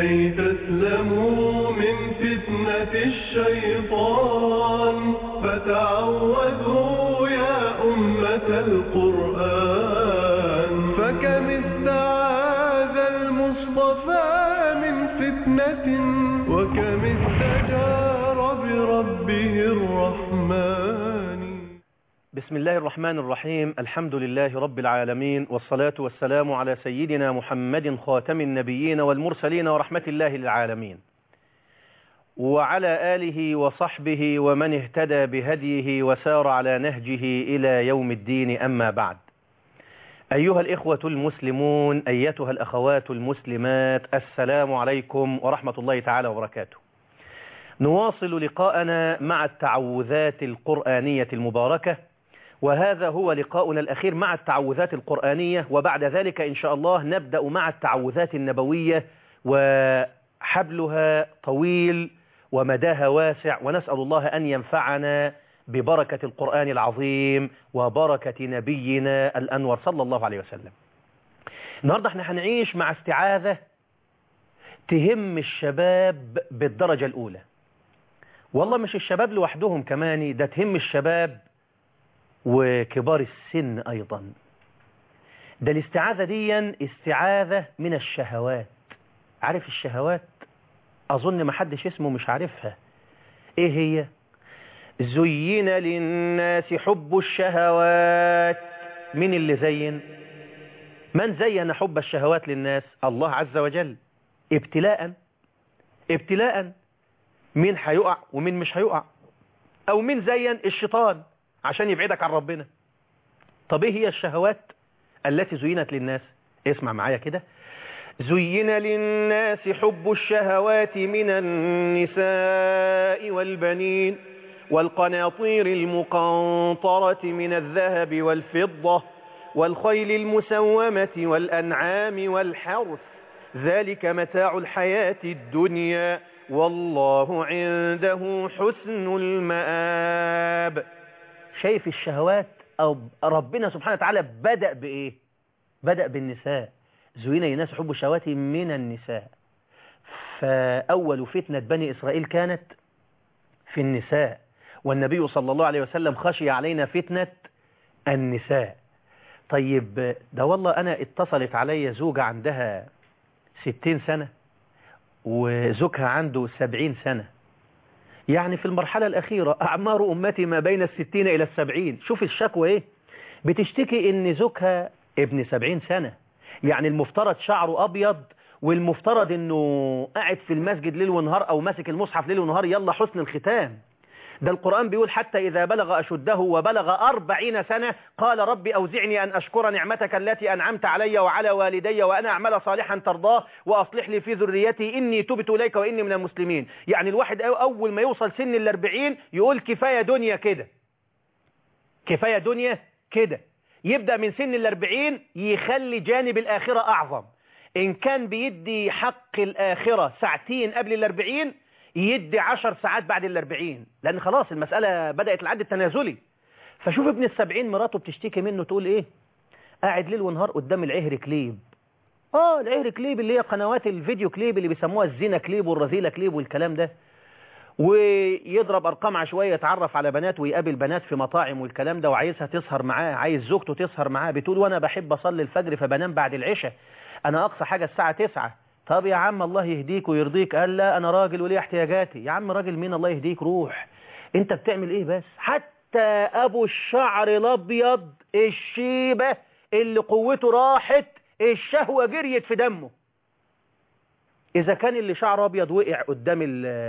كي تسلموا من فتنة الشيطان فتعوذوا يا أمة القرآن فكم استعاذ المصطفى من فتنة وكم استجار بربه الرحمن بسم الله الرحمن الرحيم الحمد لله رب العالمين والصلاة والسلام على سيدنا محمد خاتم النبيين والمرسلين ورحمة الله للعالمين وعلى آله وصحبه ومن اهتدى بهديه وسار على نهجه إلى يوم الدين أما بعد أيها الإخوة المسلمون أيتها الأخوات المسلمات السلام عليكم ورحمة الله تعالى وبركاته نواصل لقاءنا مع التعوذات القرآنية المباركة وهذا هو لقاؤنا الأخير مع التعوذات القرآنية وبعد ذلك إن شاء الله نبدأ مع التعوذات النبوية وحبلها طويل ومداها واسع ونسأل الله أن ينفعنا ببركة القرآن العظيم وبركة نبينا الأنور صلى الله عليه وسلم النهاردة احنا هنعيش مع استعاذة تهم الشباب بالدرجة الأولى والله مش الشباب لوحدهم كمان ده تهم الشباب وكبار السن أيضا ده الاستعاذة دي استعاذة من الشهوات عارف الشهوات أظن ما حدش اسمه مش عارفها إيه هي زين للناس حب الشهوات من اللي زين من زين حب الشهوات للناس الله عز وجل ابتلاء ابتلاء مين هيقع ومين مش هيقع او مين زين الشيطان عشان يبعدك عن ربنا طب ايه هي الشهوات التي زينت للناس اسمع معايا كده زين للناس حب الشهوات من النساء والبنين والقناطير المقنطرة من الذهب والفضة والخيل المسومة والأنعام والحرث ذلك متاع الحياة الدنيا والله عنده حسن المآب شايف الشهوات أو ربنا سبحانه وتعالى بدأ بإيه بدأ بالنساء زين للناس حب الشهوات من النساء فأول فتنة بني إسرائيل كانت في النساء والنبي صلى الله عليه وسلم خشي علينا فتنة النساء طيب ده والله أنا اتصلت علي زوجة عندها ستين سنة وزوجها عنده سبعين سنة يعني في المرحلة الأخيرة أعمار أمتي ما بين الستين إلى السبعين شوف الشكوى إيه بتشتكي إن زوجها ابن سبعين سنة يعني المفترض شعره أبيض والمفترض إنه قاعد في المسجد ليل ونهار أو ماسك المصحف ليل ونهار يلا حسن الختام ده القرآن بيقول حتى إذا بلغ أشده وبلغ أربعين سنة قال ربي أوزعني أن أشكر نعمتك التي أنعمت علي وعلى والدي وأنا أعمل صالحا ترضاه وأصلح لي في ذريتي إني تبت إليك وإني من المسلمين يعني الواحد أول ما يوصل سن الأربعين يقول كفاية دنيا كده كفاية دنيا كده يبدأ من سن الأربعين يخلي جانب الآخرة أعظم إن كان بيدي حق الآخرة ساعتين قبل الأربعين يدي عشر ساعات بعد الأربعين لأن خلاص المسألة بدأت العد التنازلي فشوف ابن السبعين مراته بتشتكي منه تقول إيه قاعد ليل ونهار قدام العهر كليب آه العهر كليب اللي هي قنوات الفيديو كليب اللي بيسموها الزينة كليب والرذيلة كليب والكلام ده ويضرب أرقام عشوائية يتعرف على بنات ويقابل بنات في مطاعم والكلام ده وعايزها تسهر معاه عايز زوجته تسهر معاه بتقول وأنا بحب أصلي الفجر فبنام بعد العشاء أنا أقصى حاجة الساعة تسعة طب يا عم الله يهديك ويرضيك قال لا أنا راجل ولي احتياجاتي يا عم راجل مين الله يهديك روح انت بتعمل ايه بس حتى ابو الشعر الابيض الشيبة اللي قوته راحت الشهوة جريت في دمه اذا كان اللي شعره ابيض وقع قدام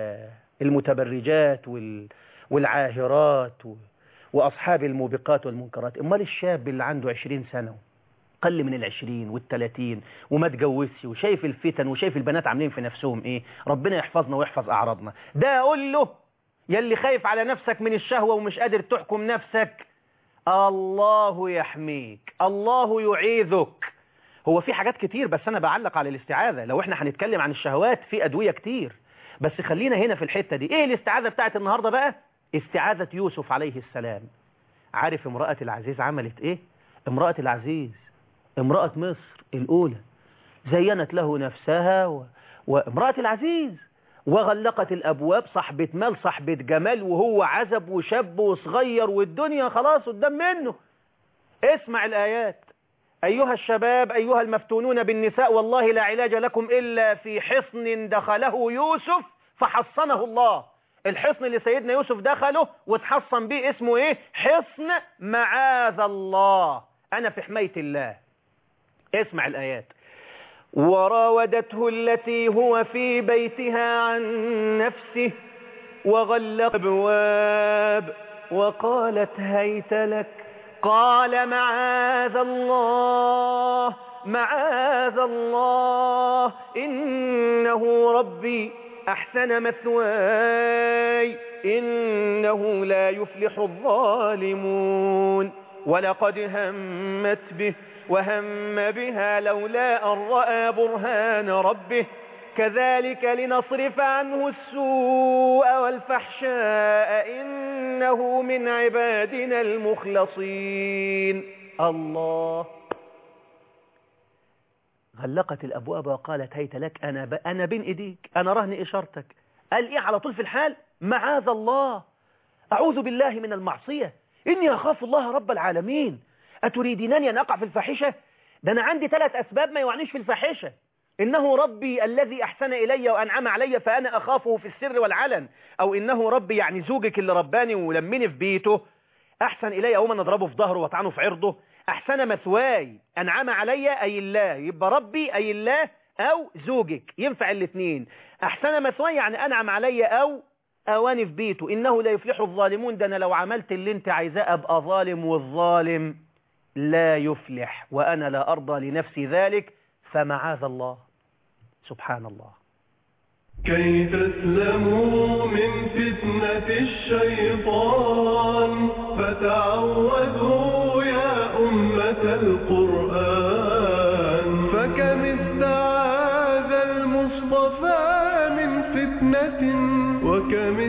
المتبرجات والعاهرات واصحاب الموبقات والمنكرات امال الشاب اللي عنده عشرين سنة قل من العشرين والتلاتين وما تجوزش وشايف الفتن وشايف البنات عاملين في نفسهم ايه ربنا يحفظنا ويحفظ اعراضنا ده اقول له يلي خايف على نفسك من الشهوة ومش قادر تحكم نفسك الله يحميك الله يعيذك هو في حاجات كتير بس انا بعلق على الاستعاذة لو احنا هنتكلم عن الشهوات في ادوية كتير بس خلينا هنا في الحتة دي ايه الاستعاذة بتاعت النهاردة بقى استعاذة يوسف عليه السلام عارف امرأة العزيز عملت ايه امرأة العزيز امرأة مصر الأولى زينت له نفسها و... وامرأة العزيز وغلقت الأبواب صاحبة مال صاحبة جمال وهو عزب وشاب وصغير والدنيا خلاص قدام منه اسمع الآيات أيها الشباب أيها المفتونون بالنساء والله لا علاج لكم إلا في حصن دخله يوسف فحصنه الله الحصن اللي سيدنا يوسف دخله وتحصن به اسمه ايه حصن معاذ الله أنا في حماية الله اسمع الآيات وراودته التي هو في بيتها عن نفسه وغلق أبواب وقالت هيت لك قال معاذ الله معاذ الله إنه ربي أحسن مثواي إنه لا يفلح الظالمون ولقد همت به وهم بها لولا أن رأى برهان ربه كذلك لنصرف عنه السوء والفحشاء إنه من عبادنا المخلصين الله غلقت الأبواب وقالت هيت لك أنا, ب... أنا بين إيديك أنا رهن إشارتك قال إيه على طول في الحال معاذ الله أعوذ بالله من المعصية إني أخاف الله رب العالمين أتريدينني أن أقع في الفاحشة ده أنا عندي ثلاث أسباب ما يعنيش في الفاحشة إنه ربي الذي أحسن إلي وأنعم علي فأنا أخافه في السر والعلن أو إنه ربي يعني زوجك اللي رباني ولمني في بيته أحسن إلي أو من أضربه في ظهره وأطعنه في عرضه أحسن مثواي أنعم علي أي الله يبقى ربي أي الله أو زوجك ينفع الاثنين أحسن مثواي يعني أنعم علي أو أواني في بيته إنه لا يفلح الظالمون ده أنا لو عملت اللي أنت عايزاه أبقى ظالم والظالم لا يفلح وأنا لا أرضى لنفسي ذلك فمعاذ الله سبحان الله كي تسلموا من فتنة الشيطان فتعوذوا يا أمة القرآن فكم استعاذ المصطفى من فتنة وكم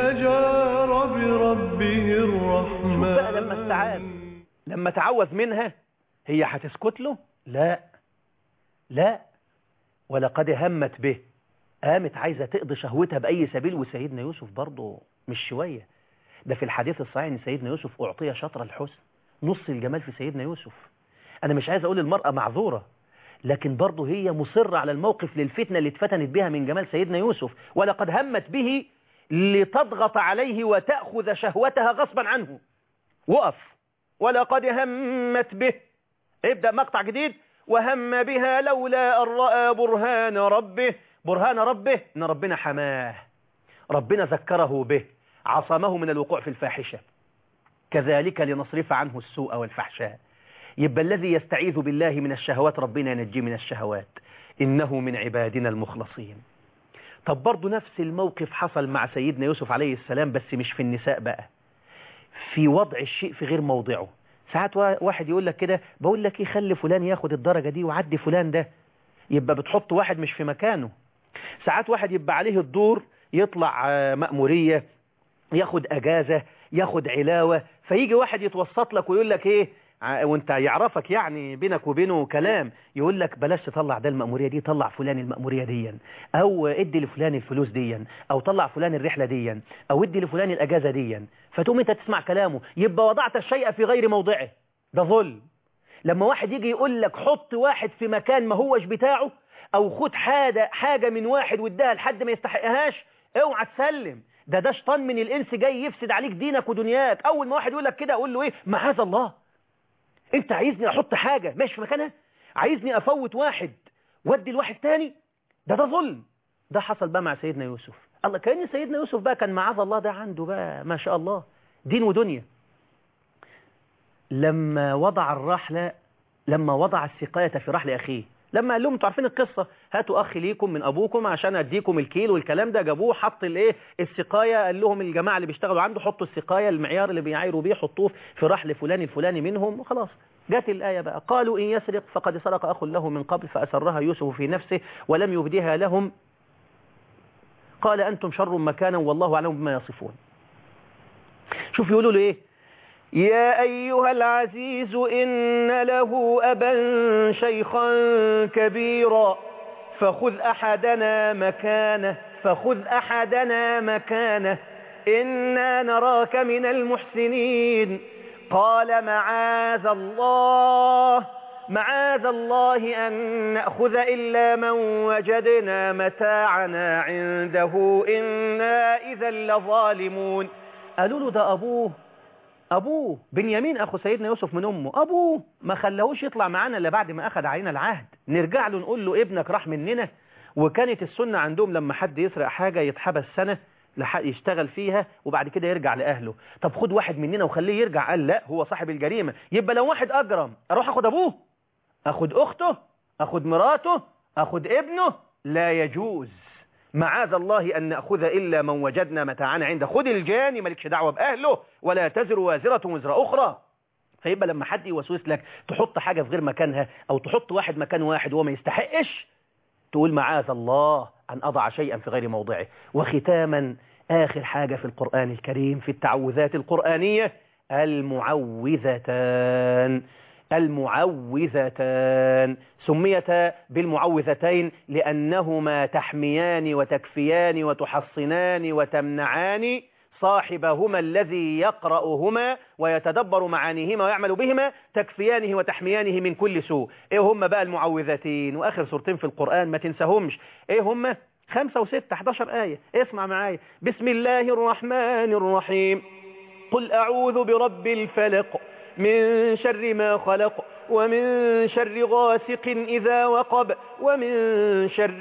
استجار بربه الرحمن بقى لما استعاذ لما تعوذ منها هي هتسكت له لا لا ولقد همت به قامت عايزة تقضي شهوتها بأي سبيل وسيدنا يوسف برضه مش شوية ده في الحديث الصحيح ان سيدنا يوسف أعطي شطر الحسن نص الجمال في سيدنا يوسف أنا مش عايز أقول المرأة معذورة لكن برضه هي مصرة على الموقف للفتنة اللي اتفتنت بها من جمال سيدنا يوسف ولقد همت به لتضغط عليه وتأخذ شهوتها غصبا عنه وقف ولقد همت به ابدأ مقطع جديد وهم بها لولا أن رأى برهان ربه برهان ربه إن ربنا حماه ربنا ذكره به عصمه من الوقوع في الفاحشة كذلك لنصرف عنه السوء والفحشاء يبقى الذي يستعيذ بالله من الشهوات ربنا ينجي من الشهوات إنه من عبادنا المخلصين طب برضه نفس الموقف حصل مع سيدنا يوسف عليه السلام بس مش في النساء بقى في وضع الشيء في غير موضعه ساعات واحد يقول لك كده بقول لك ايه خلي فلان ياخد الدرجة دي وعدي فلان ده يبقى بتحط واحد مش في مكانه ساعات واحد يبقى عليه الدور يطلع مأمورية ياخد أجازة ياخد علاوة فيجي واحد يتوسط لك ويقول لك ايه وانت يعرفك يعني بينك وبينه كلام يقول لك بلاش تطلع ده المأمورية دي طلع فلان المأمورية دي او ادي لفلان الفلوس دي او طلع فلان الرحلة دي او ادي لفلان الأجازة دي فتقوم انت تسمع كلامه يبقى وضعت الشيء في غير موضعه ده ظلم لما واحد يجي يقول لك حط واحد في مكان ما هوش بتاعه او خد حاجة, حاجة من واحد واداها لحد ما يستحقهاش اوعى تسلم ده ده شيطان من الانس جاي يفسد عليك دينك ودنياك اول ما واحد يقول لك كده اقول له ايه معاذ الله انت عايزني احط حاجة ماشي في مكانها عايزني افوت واحد وادي لواحد تاني ده ده ظلم ده حصل بقى مع سيدنا يوسف الله كأن سيدنا يوسف بقى كان معاذ الله ده عنده بقى ما شاء الله دين ودنيا لما وضع الرحلة لما وضع السقاية في رحل أخيه لما قال لهم انتوا عارفين القصة هاتوا أخ ليكم من أبوكم عشان أديكم الكيل والكلام ده جابوه حط الايه السقاية قال لهم الجماعة اللي بيشتغلوا عنده حطوا السقاية المعيار اللي بيعايروا بيه حطوه في رحل فلان الفلاني منهم وخلاص جات الآية بقى قالوا إن يسرق فقد سرق أخ له من قبل فأسرها يوسف في نفسه ولم يبديها لهم قال أنتم شر مكانا والله أعلم بما يصفون شوف يقولوا له إيه يا أيها العزيز إن له أبا شيخا كبيرا فخذ أحدنا مكانه فخذ أحدنا مكانه إنا نراك من المحسنين قال معاذ الله معاذ الله أن نأخذ إلا من وجدنا متاعنا عنده إنا إذا لظالمون قالوا له ده أبوه أبوه بنيامين أخو سيدنا يوسف من أمه أبوه ما خلاهوش يطلع معانا إلا بعد ما أخذ علينا العهد نرجع له نقول له ابنك راح مننا وكانت السنة عندهم لما حد يسرق حاجة يتحبس سنة يشتغل فيها وبعد كده يرجع لأهله طب خد واحد مننا وخليه يرجع قال لا هو صاحب الجريمة يبقى لو واحد أجرم أروح أخد أبوه أخد أخته أخد مراته أخد ابنه لا يجوز معاذ الله أن نأخذ إلا من وجدنا متاعنا عنده خد الجاني مالكش دعوة بأهله ولا تزر وازرة وزر أخرى فيبقى لما حد يوسوس لك تحط حاجة في غير مكانها أو تحط واحد مكان واحد وهو ما يستحقش تقول معاذ الله أن أضع شيئا في غير موضعه وختاما آخر حاجة في القرآن الكريم في التعوذات القرآنية المعوذتان المعوذتان سميتا بالمعوذتين لأنهما تحميان وتكفيان وتحصنان وتمنعان صاحبهما الذي يقرأهما ويتدبر معانيهما ويعمل بهما تكفيانه وتحميانه من كل سوء ايه هم بقى المعوذتين واخر سورتين في القرآن ما تنساهمش ايه هم خمسة وستة 11 آية اسمع معايا بسم الله الرحمن الرحيم قل أعوذ برب الفلق من شر ما خلق ومن شر غاسق إذا وقب ومن شر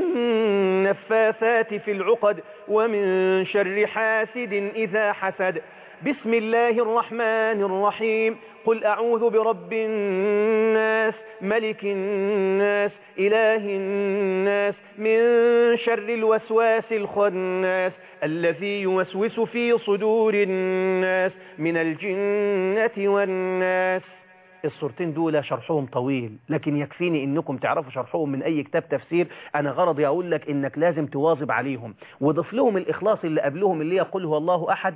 النفاثات في العقد ومن شر حاسد إذا حسد بسم الله الرحمن الرحيم قل أعوذ برب الناس ملك الناس إله الناس من شر الوسواس الخناس الذي يوسوس في صدور الناس من الجنة والناس الصورتين دول شرحهم طويل لكن يكفيني انكم تعرفوا شرحهم من اي كتاب تفسير انا غرضي اقول لك انك لازم تواظب عليهم وضف لهم الاخلاص اللي قبلهم اللي يقول هو الله احد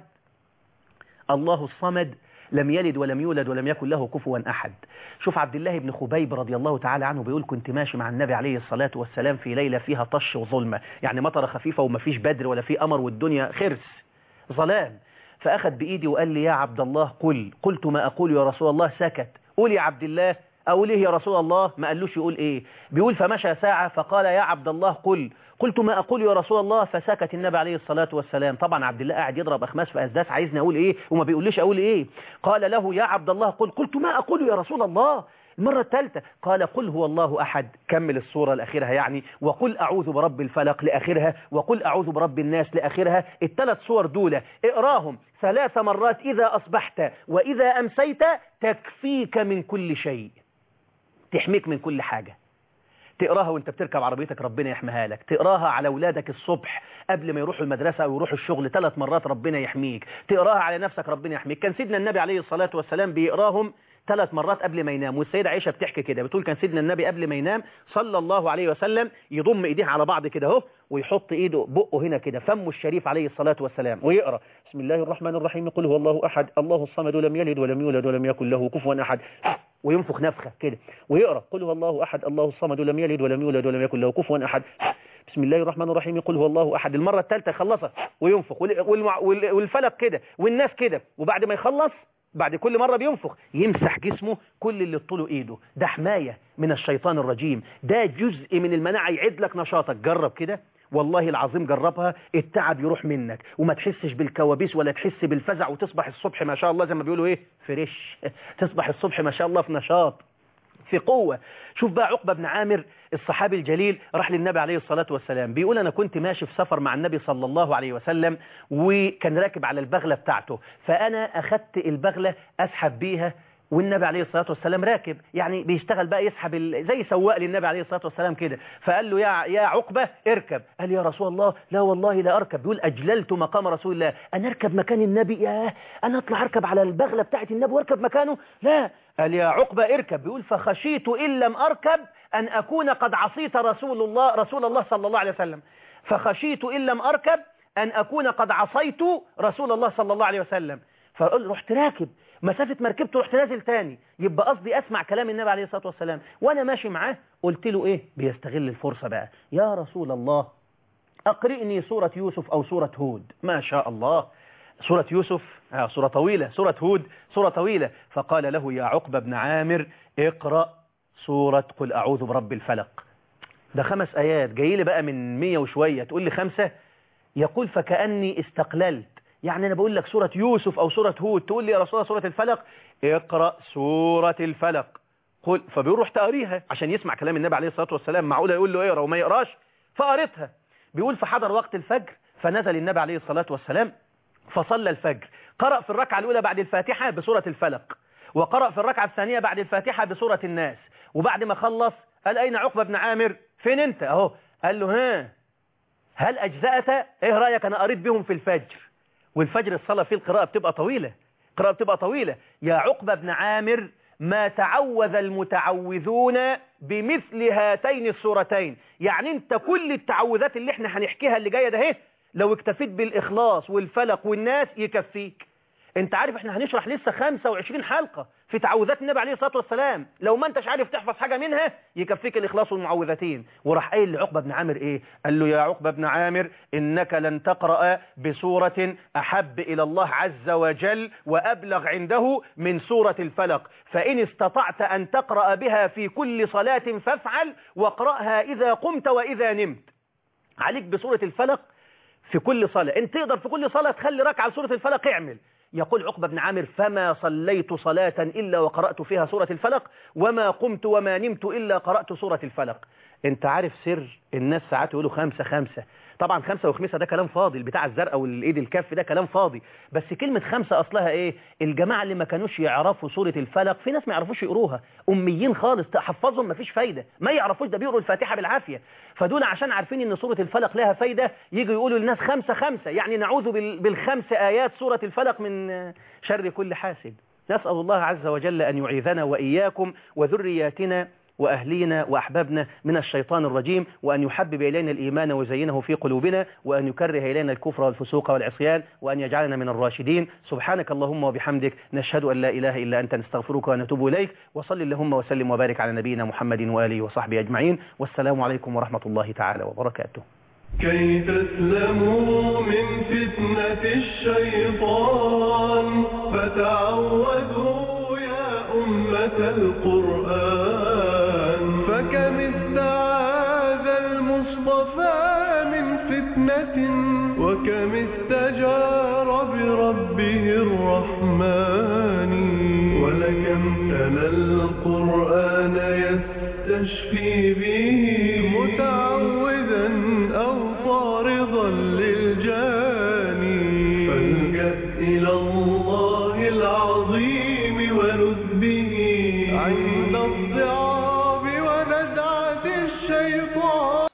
الله الصمد لم يلد ولم يولد ولم يكن له كفوا أحد شوف عبد الله بن خبيب رضي الله تعالى عنه بيقول كنت ماشي مع النبي عليه الصلاة والسلام في ليلة فيها طش وظلمة يعني مطرة خفيفة وما فيش بدر ولا في أمر والدنيا خرس ظلام فأخذ بإيدي وقال لي يا عبد الله قل قلت ما أقول يا رسول الله سكت قول يا عبد الله أقول إيه يا رسول الله ما قالوش يقول إيه بيقول فمشى ساعة فقال يا عبد الله قل قلت ما أقول يا رسول الله فسكت النبي عليه الصلاة والسلام طبعا عبد الله قاعد يضرب أخماس في أسداس عايزني أقول إيه وما بيقوليش أقول إيه قال له يا عبد الله قل قلت ما أقول يا رسول الله المرة الثالثة قال قل هو الله أحد كمل الصورة لآخرها يعني وقل أعوذ برب الفلق لآخرها وقل أعوذ برب الناس لآخرها الثلاث صور دولة اقراهم ثلاث مرات إذا أصبحت وإذا أمسيت تكفيك من كل شيء تحميك من كل حاجة تقراها وانت بتركب عربيتك ربنا يحميها لك تقراها على اولادك الصبح قبل ما يروحوا المدرسة او يروحوا الشغل ثلاث مرات ربنا يحميك تقراها على نفسك ربنا يحميك كان سيدنا النبي عليه الصلاة والسلام بيقراهم ثلاث مرات قبل ما ينام والسيدة عائشة بتحكي كده بتقول كان سيدنا النبي قبل ما ينام صلى الله عليه وسلم يضم ايديه على بعض كده اهو ويحط ايده بقه هنا كده فمه الشريف عليه الصلاة والسلام ويقرا بسم الله الرحمن الرحيم قل هو الله احد الله الصمد لم يلد ولم يولد ولم يكن له كفوا احد وينفخ نفخه كده ويقرا قل هو الله احد الله الصمد لم يلد ولم يولد ولم يكن له كفوا احد بسم الله الرحمن الرحيم قل هو الله احد المره الثالثه يخلصها وينفخ والفلك كده والناس كده وبعد ما يخلص بعد كل مرة بينفخ يمسح جسمه كل اللي طوله ايده ده حماية من الشيطان الرجيم ده جزء من المناعة يعيد لك نشاطك جرب كده والله العظيم جربها التعب يروح منك وما تحسش بالكوابيس ولا تحس بالفزع وتصبح الصبح ما شاء الله زي ما بيقولوا ايه فريش تصبح الصبح ما شاء الله في نشاط في قوة شوف بقى عقبة بن عامر الصحابي الجليل راح للنبي عليه الصلاة والسلام بيقول أنا كنت ماشي في سفر مع النبي صلى الله عليه وسلم وكان راكب على البغلة بتاعته فأنا أخدت البغلة أسحب بيها والنبي عليه الصلاة والسلام راكب يعني بيشتغل بقى يسحب ال... زي سواق للنبي عليه الصلاة والسلام كده فقال له يا يا عقبة اركب قال يا رسول الله لا والله لا أركب بيقول أجللت مقام رسول الله أنا أركب مكان النبي يا أنا أطلع أركب على البغلة بتاعت النبي وأركب مكانه لا قال يا عقبة اركب بيقول فخشيت إن لم أركب أن أكون قد عصيت رسول الله رسول الله صلى الله عليه وسلم فخشيت إن لم أركب أن أكون قد عصيت رسول الله صلى الله عليه وسلم فقال رحت راكب مسافة مركبته رحت نازل تاني يبقى قصدي أسمع كلام النبي عليه الصلاة والسلام وأنا ماشي معاه قلت له إيه بيستغل الفرصة بقى يا رسول الله أقرئني سورة يوسف أو سورة هود ما شاء الله سورة يوسف آه سورة طويلة سورة هود سورة طويلة فقال له يا عقبة بن عامر اقرأ سورة قل أعوذ برب الفلق ده خمس آيات جاي لي بقى من مية وشوية تقول لي خمسة يقول فكأني استقللت يعني أنا بقول لك سورة يوسف أو سورة هود تقول لي يا رسول الله سورة الفلق اقرأ سورة الفلق قل فبيروح تقريها عشان يسمع كلام النبي عليه الصلاة والسلام معقولة يقول له اقرا وما يقراش فقرتها بيقول فحضر وقت الفجر فنزل النبي عليه الصلاة والسلام فصلى الفجر قرأ في الركعة الأولى بعد الفاتحة بسورة الفلق وقرأ في الركعة الثانية بعد الفاتحة بسورة الناس وبعد ما خلص قال أين عقبة بن عامر فين أنت أهو قال له ها هل أجزأت إيه رأيك أنا قريت بهم في الفجر والفجر الصلاة فيه القراءة بتبقى طويلة قراءة بتبقى طويلة يا عقبة بن عامر ما تعوذ المتعوذون بمثل هاتين السورتين يعني انت كل التعوذات اللي احنا هنحكيها اللي جاية ده اهي لو اكتفيت بالإخلاص والفلق والناس يكفيك انت عارف احنا هنشرح لسه 25 حلقة في تعوذات النبي عليه الصلاة والسلام لو ما انتش عارف تحفظ حاجة منها يكفيك الإخلاص والمعوذتين وراح قايل لعقبة بن عامر ايه قال له يا عقبة بن عامر انك لن تقرأ بسورة احب الى الله عز وجل وابلغ عنده من سورة الفلق فان استطعت ان تقرأ بها في كل صلاة فافعل واقرأها اذا قمت واذا نمت عليك بسورة الفلق في كل صلاة انت تقدر في كل صلاة تخلي ركعة لسورة الفلق اعمل يقول عقبة بن عامر فما صليت صلاة إلا وقرأت فيها سورة الفلق وما قمت وما نمت إلا قرأت سورة الفلق انت عارف سر الناس ساعات يقولوا خمسة خمسة طبعا خمسة وخمسة ده كلام فاضي بتاع الزرقاء والايد الكف ده كلام فاضي بس كلمة خمسة أصلها ايه الجماعة اللي ما كانوش يعرفوا سورة الفلق في ناس ما يعرفوش يقروها أميين خالص تحفظهم ما فيش فايدة ما يعرفوش ده بيقروا الفاتحة بالعافية فدول عشان عارفين ان سورة الفلق لها فايدة يجوا يقولوا للناس خمسة خمسة يعني نعوذ بالخمس آيات سورة الفلق من شر كل حاسد نسأل الله عز وجل أن يعيذنا وإياكم وذرياتنا وأهلينا وأحبابنا من الشيطان الرجيم وأن يحبب إلينا الإيمان ويزينه في قلوبنا وأن يكره إلينا الكفر والفسوق والعصيان وأن يجعلنا من الراشدين سبحانك اللهم وبحمدك نشهد أن لا إله إلا أنت نستغفرك ونتوب إليك وصل اللهم وسلم وبارك على نبينا محمد وآله وصحبه أجمعين والسلام عليكم ورحمة الله تعالى وبركاته كي تسلموا من فتنة الشيطان فتعودوا يا أمة القرآن فكم استعاذ المصطفى من فتنة وكم استجار بربه الرحمن ولكم تلا القرآن يستشفي به متعوذا أو طارضا للجاني فالجأ إلى الله العظيم ولذ به عند الضعاف